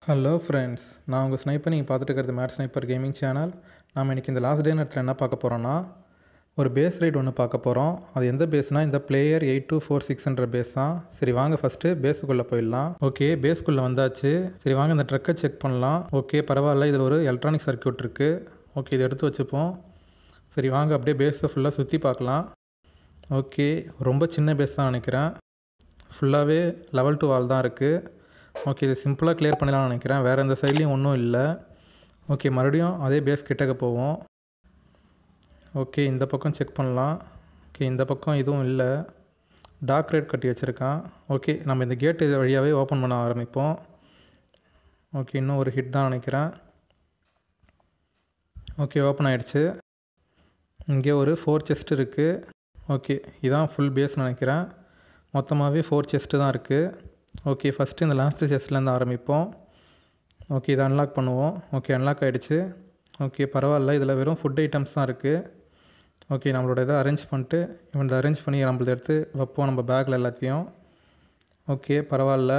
hello friends நான் உங்கள் sniper நீங்கள் பார்த்துட்டு இருக்கிறது மேட் ஸ்னைப்பர் கேமிங் சேனல் நாம் இன்றைக்கி இந்த லாஸ்ட் டே நேரத்தில் என்ன பார்க்க போகிறோன்னா ஒரு பேஸ் ரைட் ஒன்று பார்க்க போகிறோம் அது எந்த பேஸ்னால் இந்த பிளேயர் எயிட் டூ ஃபோர் சிக்ஸ்ன்ற பேஸ் தான் சரி வாங்க ஃபஸ்ட்டு பேஸுக்குள்ளே போயிடலாம் ஓகே பேஸ்க்குள்ளே வந்தாச்சு சரி வாங்க இந்த ட்ரக்கை செக் பண்ணலாம் ஓகே பரவாயில்ல இதில் ஒரு எலக்ட்ரானிக் சர்க்யூட் இருக்குது ஓகே இதை எடுத்து வச்சுப்போம் சரி வாங்க அப்படியே பேஸை ஃபுல்லாக சுற்றி பார்க்கலாம் ஓகே ரொம்ப சின்ன பேஸ் தான் நினைக்கிறேன் ஃபுல்லாகவே லெவல் டூ வால் தான் இருக்குது ஓகே இது சிம்பிளாக கிளியர் பண்ணலாம்னு நினைக்கிறேன் வேறு எந்த சைட்லேயும் ஒன்றும் இல்லை ஓகே மறுபடியும் அதே பேஸ் கிட்டக்க போவோம் ஓகே இந்த பக்கம் செக் பண்ணலாம் ஓகே இந்த பக்கம் எதுவும் இல்லை டார்க் ரேட் கட்டி வச்சுருக்கான் ஓகே நம்ம இந்த கேட் இது வழியாகவே ஓப்பன் பண்ண ஆரம்பிப்போம் ஓகே இன்னும் ஒரு ஹிட் தான் நினைக்கிறேன் ஓகே ஓப்பன் ஆகிடுச்சு இங்கே ஒரு ஃபோர் செஸ்ட் இருக்குது ஓகே இதான் ஃபுல் பேஸ் நினைக்கிறேன் மொத்தமாகவே ஃபோர் செஸ்ட்டு தான் இருக்குது ஓகே ஃபஸ்ட்டு இந்த லாஸ்ட்டு செஸ்ட்லேருந்து ஆரம்பிப்போம் ஓகே இதை அன்லாக் பண்ணுவோம் ஓகே அன்லாக் ஆகிடுச்சு ஓகே பரவாயில்ல இதில் வெறும் ஃபுட் ஐட்டம்ஸ் தான் இருக்குது ஓகே நம்மளோட இதை அரேஞ்ச் பண்ணிட்டு இவன் இதை அரேஞ்ச் பண்ணி நம்மளது எடுத்து வைப்போம் நம்ம பேக்கில் எல்லாத்தையும் ஓகே பரவாயில்ல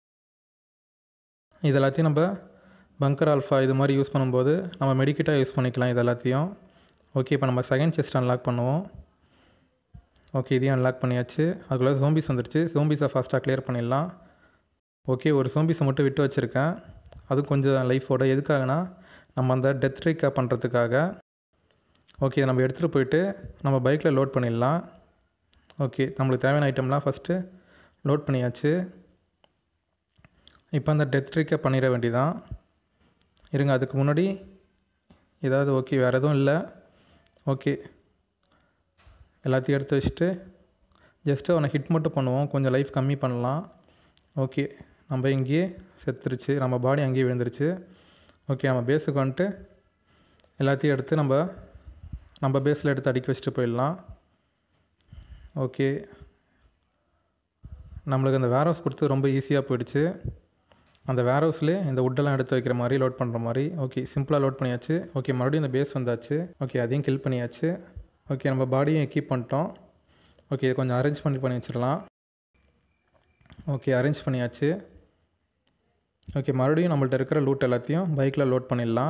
இது எல்லாத்தையும் நம்ம பங்கர் ஆல்ஃபா இது மாதிரி யூஸ் பண்ணும்போது நம்ம மெடிக்கிட்டாக யூஸ் பண்ணிக்கலாம் இது எல்லாத்தையும் ஓகே இப்போ நம்ம செகண்ட் செஸ்ட் அன்லாக் பண்ணுவோம் ஓகே இதையும் அன்லாக் பண்ணியாச்சு அதுக்குள்ளே ஜோம்பிஸ் வந்துடுச்சு ஜோம்பிஸை ஃபாஸ்ட்டாக கிளியர் பண்ணிடலாம் ஓகே ஒரு ஜோம்பிஸை மட்டும் விட்டு வச்சுருக்கேன் அது கொஞ்சம் லைஃபோட எதுக்காகனா நம்ம அந்த டெத் ட்ரிக்கை பண்ணுறதுக்காக ஓகே நம்ம எடுத்துகிட்டு போயிட்டு நம்ம பைக்கில் லோட் பண்ணிடலாம் ஓகே நம்மளுக்கு தேவையான ஐட்டம்லாம் ஃபஸ்ட்டு லோட் பண்ணியாச்சு இப்போ அந்த டெத் ட்ரிக்கை பண்ணிட வேண்டியதான் இருங்க அதுக்கு முன்னாடி ஏதாவது ஓகே வேறு எதுவும் இல்லை ஓகே எல்லாத்தையும் எடுத்து வச்சுட்டு ஜஸ்ட்டு அவனை ஹிட் மட்டும் பண்ணுவோம் கொஞ்சம் லைஃப் கம்மி பண்ணலாம் ஓகே நம்ம இங்கேயே செத்துருச்சு நம்ம பாடி அங்கேயே விழுந்துருச்சு ஓகே நம்ம பேஸுக்கு வந்துட்டு எல்லாத்தையும் எடுத்து நம்ம நம்ம பேஸில் எடுத்து அடிக்க வச்சுட்டு போயிடலாம் ஓகே நம்மளுக்கு அந்த வேர் ஹவுஸ் கொடுத்து ரொம்ப ஈஸியாக போயிடுச்சு அந்த வேர் ஹவுஸ்லேயே இந்த உட்டெல்லாம் எடுத்து வைக்கிற மாதிரி லோட் பண்ணுற மாதிரி ஓகே சிம்பிளாக லோட் பண்ணியாச்சு ஓகே மறுபடியும் இந்த பேஸ் வந்தாச்சு ஓகே அதையும் கில் பண்ணியாச்சு ஓகே நம்ம பாடியும் எக்யூப் பண்ணிட்டோம் ஓகே கொஞ்சம் அரேஞ்ச் பண்ணி பண்ணி வச்சிடலாம் ஓகே அரேஞ்ச் பண்ணியாச்சு ஓகே மறுபடியும் நம்மள்ட்ட இருக்கிற லூட் எல்லாத்தையும் பைக்கில் லோட் பண்ணிடலாம்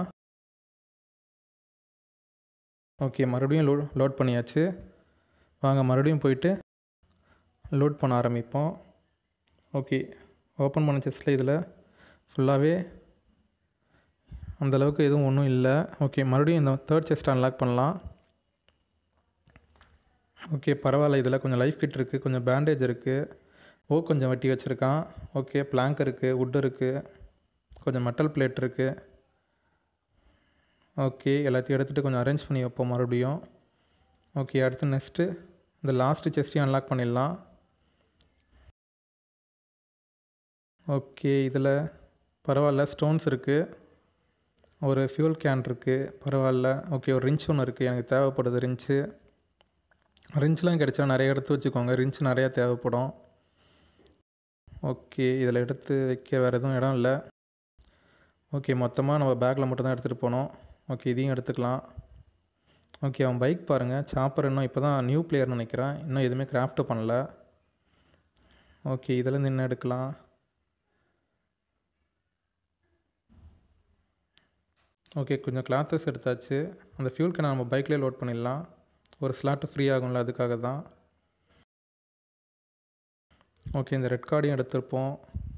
ஓகே மறுபடியும் லோ லோட் பண்ணியாச்சு வாங்க மறுபடியும் போயிட்டு லோட் பண்ண ஆரம்பிப்போம் ஓகே ஓப்பன் பண்ண செஸ்ட்டில் இதில் ஃபுல்லாகவே அந்தளவுக்கு எதுவும் ஒன்றும் இல்லை ஓகே மறுபடியும் இந்த தேர்ட் செஸ்ட் அன்லாக் பண்ணலாம் ஓகே பரவாயில்ல இதில் கொஞ்சம் லைஃப் கிட் இருக்குது கொஞ்சம் பேண்டேஜ் இருக்குது ஓ கொஞ்சம் வெட்டி வச்சுருக்கான் ஓகே பிளாங்க் இருக்குது உட் இருக்குது கொஞ்சம் மெட்டல் பிளேட் இருக்குது ஓகே எல்லாத்தையும் எடுத்துகிட்டு கொஞ்சம் அரேஞ்ச் பண்ணி வைப்போம் மறுபடியும் ஓகே அடுத்து நெக்ஸ்ட்டு இந்த லாஸ்ட்டு செஸ்ட்டையும் அன்லாக் பண்ணிடலாம் ஓகே இதில் பரவாயில்ல ஸ்டோன்ஸ் இருக்குது ஒரு ஃபியூல் கேன் இருக்குது பரவாயில்ல ஓகே ஒரு ரிஞ்ச் ஒன்று இருக்குது எனக்கு தேவைப்படுது ரிஞ்சு ரிஞ்ச்லாம் கிடச்சா நிறைய எடுத்து வச்சுக்கோங்க ரிஞ்ச் நிறையா தேவைப்படும் ஓகே இதில் எடுத்து வைக்க வேறு எதுவும் இடம் இல்லை ஓகே மொத்தமாக நம்ம பேக்கில் மட்டும்தான் எடுத்துகிட்டு போனோம் ஓகே இதையும் எடுத்துக்கலாம் ஓகே அவன் பைக் பாருங்கள் சாப்பர் இன்னும் இப்போ தான் நியூ பிளேயர்னு நினைக்கிறேன் இன்னும் எதுவுமே கிராஃப்ட்டு பண்ணல ஓகே இதுலேருந்து என்ன எடுக்கலாம் ஓகே கொஞ்சம் கிளாத்தஸ் எடுத்தாச்சு அந்த ஃபியூல் கேனை நம்ம பைக்லேயே லோட் பண்ணிடலாம் ஒரு ஸ்லாட்டு ஃப்ரீ ஆகும்ல அதுக்காக தான் ஓகே இந்த ரெட் கார்டையும் எடுத்திருப்போம்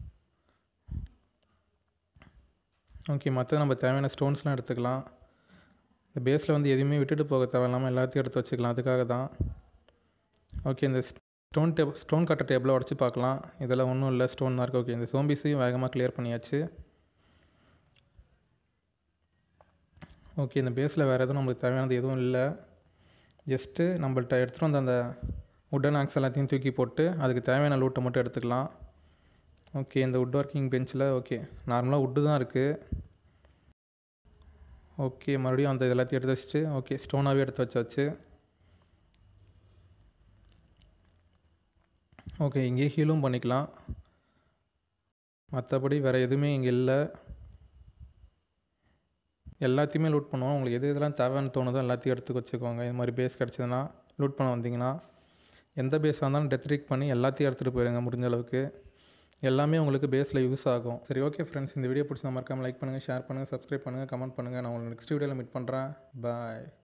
ஓகே மற்ற நம்ம தேவையான ஸ்டோன்ஸ்லாம் எடுத்துக்கலாம் இந்த பேஸில் வந்து எதுவுமே விட்டுட்டு போக தேவையில்லாமல் எல்லாத்தையும் எடுத்து வச்சுக்கலாம் அதுக்காக தான் ஓகே இந்த ஸ்டோன் டேப் ஸ்டோன் கட்ட டேபிளை உடச்சி பார்க்கலாம் இதெல்லாம் ஒன்றும் இல்லை ஸ்டோன் தான் இருக்குது ஓகே இந்த சோம்பிஸையும் வேகமாக கிளியர் பண்ணியாச்சு ஓகே இந்த பேஸில் வேறு எதுவும் நம்மளுக்கு தேவையானது எதுவும் இல்லை ஜஸ்ட்டு நம்மள்ட்ட எடுத்துகிட்டு வந்த அந்த உட்டன் ஆக்ஸ் எல்லாத்தையும் தூக்கி போட்டு அதுக்கு தேவையான லூட்டை மட்டும் எடுத்துக்கலாம் ஓகே இந்த உட் ஒர்க்கிங் பெஞ்சில் ஓகே நார்மலாக உட்டு தான் இருக்குது ஓகே மறுபடியும் அந்த எல்லாத்தையும் எடுத்து வச்சுட்டு ஓகே ஸ்டோனாகவே எடுத்து வச்சாச்சு ஓகே இங்கேயே ஹீலும் பண்ணிக்கலாம் மற்றபடி வேறு எதுவுமே இங்கே இல்லை எல்லாத்தையுமே லூட் பண்ணுவோம் உங்களுக்கு எது இதெல்லாம் தேவைன்னு தோணுதோ எல்லாத்தையும் எடுத்து வச்சுக்கோங்க இது மாதிரி பேஸ் கிடச்சதுன்னா லூட் பண்ண வந்தீங்கன்னா எந்த பேஸாக இருந்தாலும் டெத் ரிக் பண்ணி எல்லாத்தையும் எடுத்துகிட்டு போயிடுங்க முடிஞ்ச அளவுக்கு எல்லாமே உங்களுக்கு பேஸில் யூஸ் ஆகும் சரி ஓகே ஃப்ரெண்ட்ஸ் இந்த வீடியோ பிடிச்சா மறக்காமல் லைக் பண்ணுங்கள் ஷேர் பண்ணுங்கள் சப்ஸ்கிரைப் பண்ணுங்கள் கமெண்ட் பண்ணுங்கள் நான் உங்களுக்கு நெக்ஸ்ட் வீடியோவில் மீட் பண்ணுறேன் பாய்